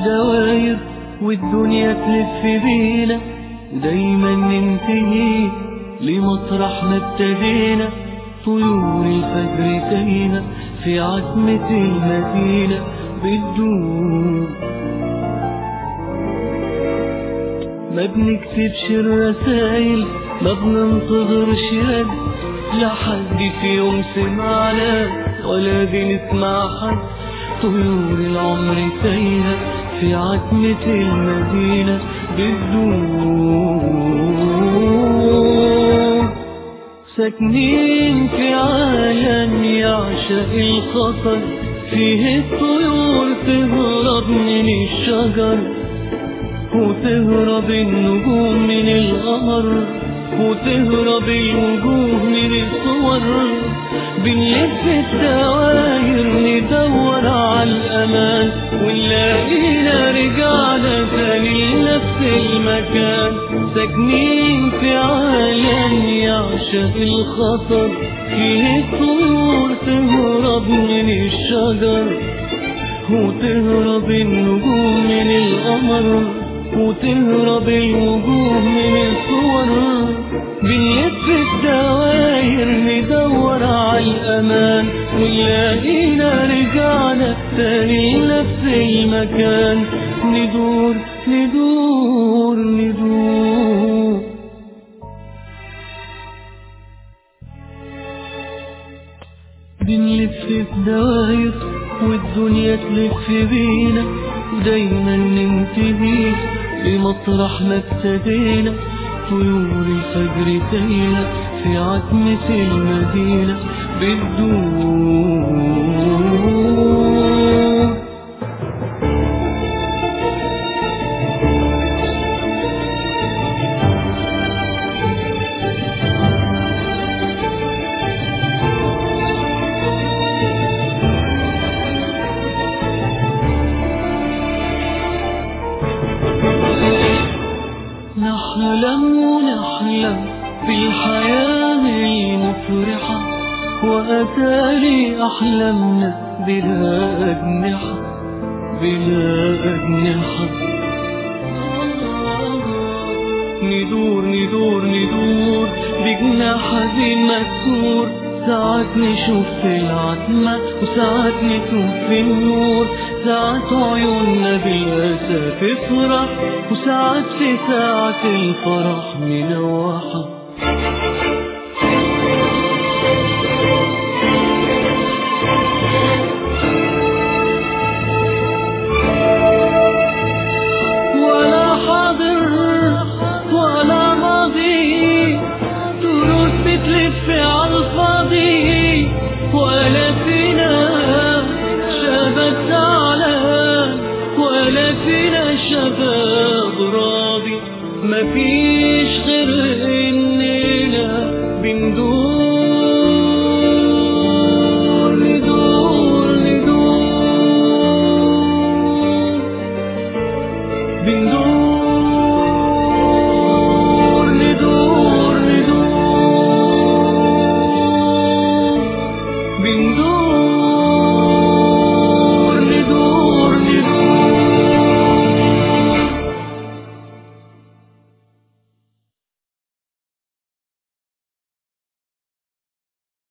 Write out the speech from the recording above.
دواير والدنيا تلف بينا ودايما ننتهي لمطرح ما ابتدينا طيور الفجر تايهة في عتمة المدينة بتدوب ما بنكتبش الرسايل ما بننتظرش رد لا حد في يوم سمعنا ولا بنسمع حد طيور العمر تايهة في عتمة المدينة بتدوب ساكنين في عالم يعشق الخطر فيه الطيور تهرب من الشجر وتهرب النجوم من القمر وتهرب الوجوه من الصور بنلف الدواير ندور على الأمان ونلاقينا رجعنا تاني لنفس المكان ساكنين في عالم يعشق الخطر فيه الطيور تهرب من الشجر وتهرب النجوم من القمر وتهرب الوجوه من الصور بنلف الدواير ندور على الأمان ونلاقينا رجعنا تاني لنفس المكان ندور ندور ندور بنلف في دواير والدنيا تلف بينا ودايما ننتهي لمطرح ما ابتدينا طيور الفجر تايهة في عتمة المدينة بتدور نحلم ونحلم بالحياة المفرحة وأتاري أحلامنا بلا أجنحة بلا أجنحة ندور ندور ندور بجناح حزين مكسور ساعات نشوف في العتمة وساعات نتوه في النور ساعات عيوننا بالأسى تفرح وساعات في ساعة الفرح منوحة